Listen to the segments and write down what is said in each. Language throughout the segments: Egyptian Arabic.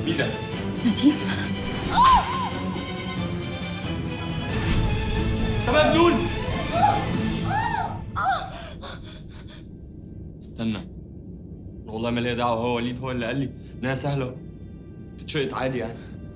مين ده؟ نديم انت مجنون استنى والله ما ليا دعوه هو وليد هو اللي قال لي انها سهله تتشقط عادي يعني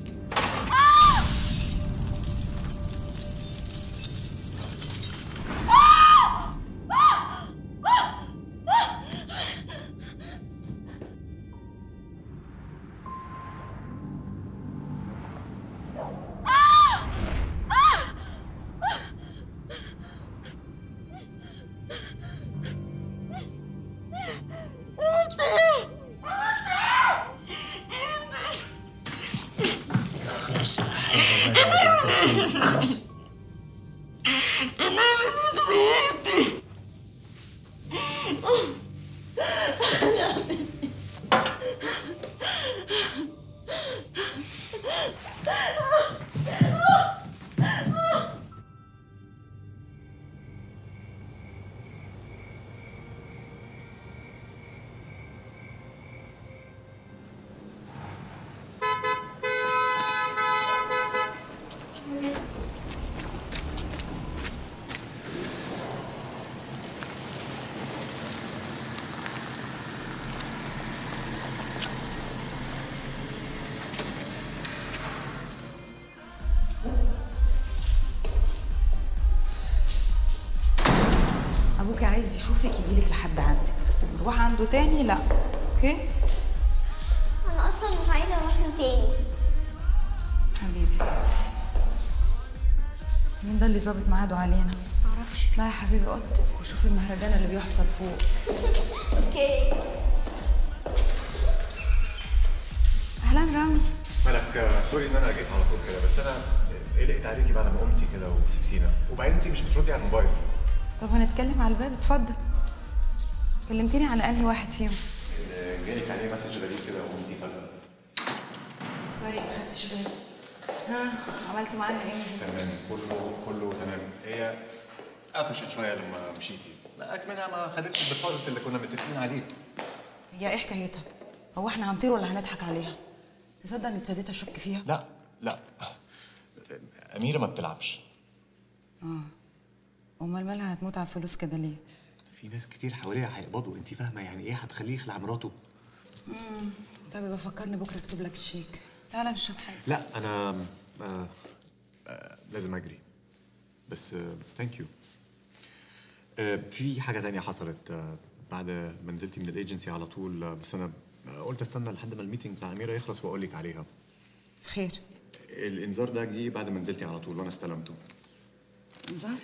ابوك عايز يشوفك يجيلك لحد عندك نروح عنده تاني لا اوكي انا اصلا مش عايزه اروح له تاني حبيبي مين ده اللي ظابط ميعاده علينا معرفش لا يا حبيبي اوضتك وشوف المهرجان اللي بيحصل فوق اوكي اهلا رامي ملك آه، سوري ان انا جيت على طول كده بس انا قلقت عليكي بعد ما قمتي كده وسبتينا وبعدين انت مش بتردي على الموبايل طب هنتكلم على الباب اتفضل كلمتيني على انهي واحد فيهم اللي جالك عليه مسج غريب كده وقمتي فجاه سوري ما خدتش بالي ها عملت معاها ايه تمام كله كله تمام هي قفشت شويه لما مشيتي لا اكمنها ما خدتش الديبوزيت اللي كنا متفقين عليه هي ايه حكايتها هو احنا هنطير ولا هنضحك عليها تصدق اني ابتديت اشك فيها لا لا اميره ما بتلعبش امال مالها هتموت على الفلوس كده ليه في ناس كتير حواليها هيقبضوا انت فاهمه يعني ايه هتخليه يخلع مراته طب يبقى فكرني بكره اكتب لك الشيك تعالى نشرب حاجه لا انا آه آه لازم اجري بس ثانك يو آه في حاجه تانية حصلت آه بعد ما نزلتي من الايجنسي على طول آه بس انا آه، قلت استنى لحد ما الميتنج بتاع اميره يخلص واقول لك عليها خير الانذار ده جه بعد ما نزلتي على طول وانا استلمته انذار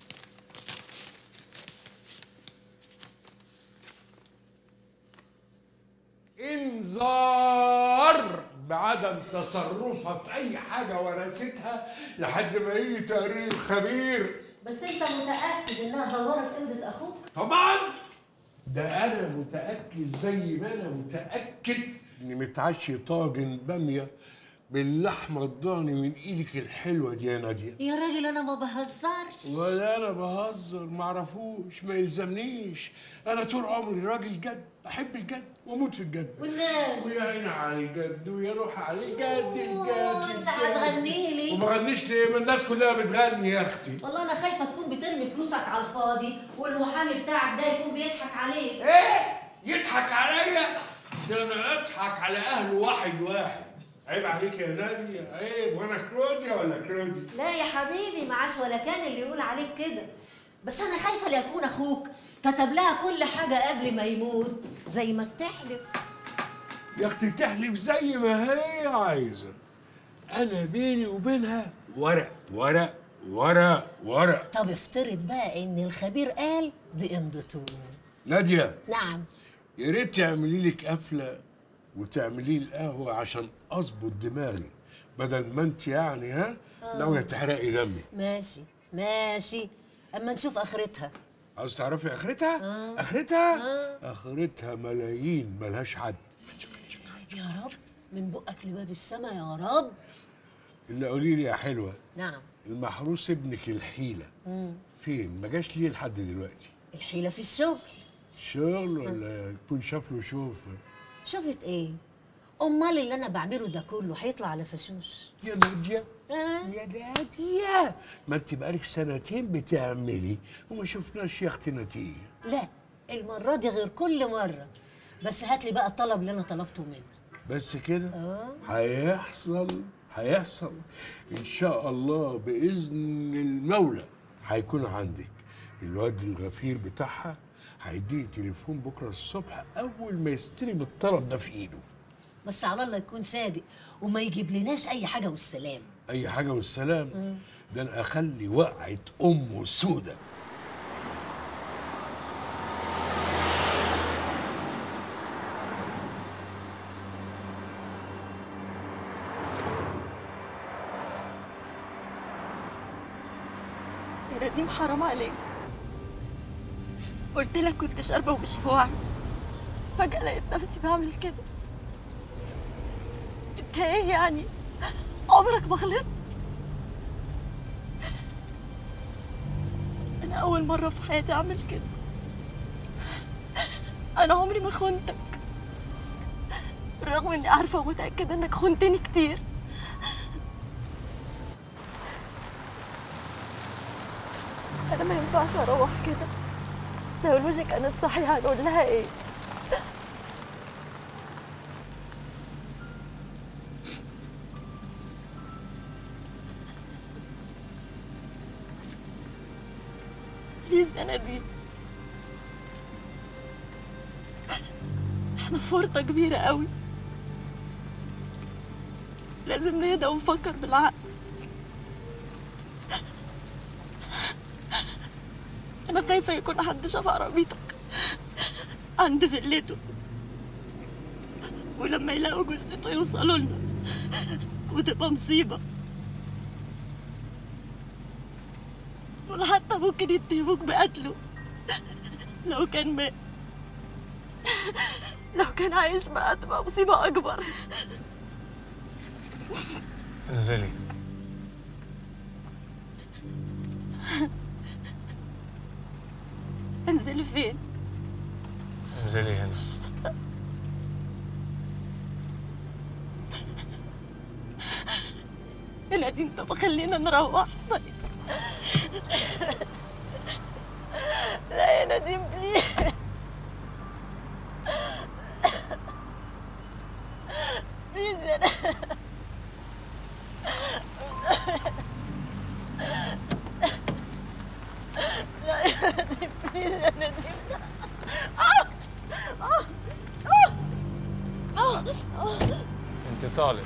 انذار بعدم تصرفها في اي حاجه ورثتها لحد ما يجي تقرير خبير بس انت متاكد انها زورت قبضه اخوك طبعا ده انا متاكد زي ما انا متاكد اني متعشي طاجن باميه باللحمه الضاني من ايدك الحلوه دي يا ناديه يا راجل انا ما بهزرش ولا انا بهزر معرفوش ما يلزمنيش انا طول عمري راجل جد احب الجد واموت في الجد والنبي ويا عيني على الجد ويا روح على الجد الجد انت الجد. هتغني لي وما غنيش ليه ما الناس كلها بتغني يا اختي والله انا خايفه تكون بترمي فلوسك على الفاضي والمحامي بتاعك ده يكون بيضحك عليك ايه يضحك عليا ده انا اضحك على اهله واحد واحد عيب عليك يا نادي عيب وانا كروديا ولا كرودي لا يا حبيبي معاش ولا كان اللي يقول عليك كده بس انا خايفه ليكون اخوك كتب لها كل حاجه قبل ما يموت زي ما بتحلف يا اختي تحلف زي ما هي عايزه انا بيني وبينها ورق ورق ورق ورق طب افترض بقى ان الخبير قال دي امضته ناديه نعم يا ريت تعملي لك قفله وتعملي لي القهوه عشان اظبط دماغي بدل ما انت يعني ها ناويه تحرقي دمي ماشي ماشي اما نشوف اخرتها عاوز تعرفي اخرتها اخرتها اخرتها ملايين ملهاش حد يا رب من بقك لباب السما يا رب اللي قولي لي يا حلوه نعم المحروس ابنك الحيله فين ما جاش ليه لحد دلوقتي الحيله في الشغل شغل ولا يكون شاف له شوف شفت ايه امال اللي انا بعمله ده كله هيطلع على فشوش يا ناديه آه. يا ناديه ما انت بقالك سنتين بتعملي وما شفناش يا اختي نتيجه لا المره دي غير كل مره بس هات لي بقى الطلب اللي انا طلبته منك بس كده اه هيحصل هيحصل ان شاء الله باذن المولى هيكون عندك الواد الغفير بتاعها هيديني تليفون بكره الصبح اول ما يستلم الطلب ده في ايده بس على الله يكون صادق وما يجيب لناش اي حاجه والسلام اي حاجه والسلام ده انا اخلي وقعه امه سودة يا نديم حرام عليك قلت لك كنت شاربه ومش في وعي فجأة لقيت نفسي بعمل كده انت ايه يعني عمرك ما غلطت انا اول مرة في حياتي اعمل كده انا عمري ما خنتك بالرغم اني عارفة ومتأكدة انك خنتني كتير انا ما ينفعش اروح كده لو الوجه كانت صحيحه هنقول لها ايه بليز يا نديم احنا في ورطه كبيره قوي لازم نهدى ونفكر بالعقل أنا خايفة يكون حد شاف عربيتك عند فيلته ولما يلاقوا جثته يوصلوا لنا وتبقى مصيبة دول حتى ممكن يتهموك بقتله لو كان مات لو كان عايش بقى تبقى مصيبة أكبر انزلي انزلي فين؟ انزلي هنا يا نادين طب خلينا نروح طيب لا يا نادين بليز بليز يا نادين لا يا نادين بليز يا نادين آه! آه! آه! آه! انت طالب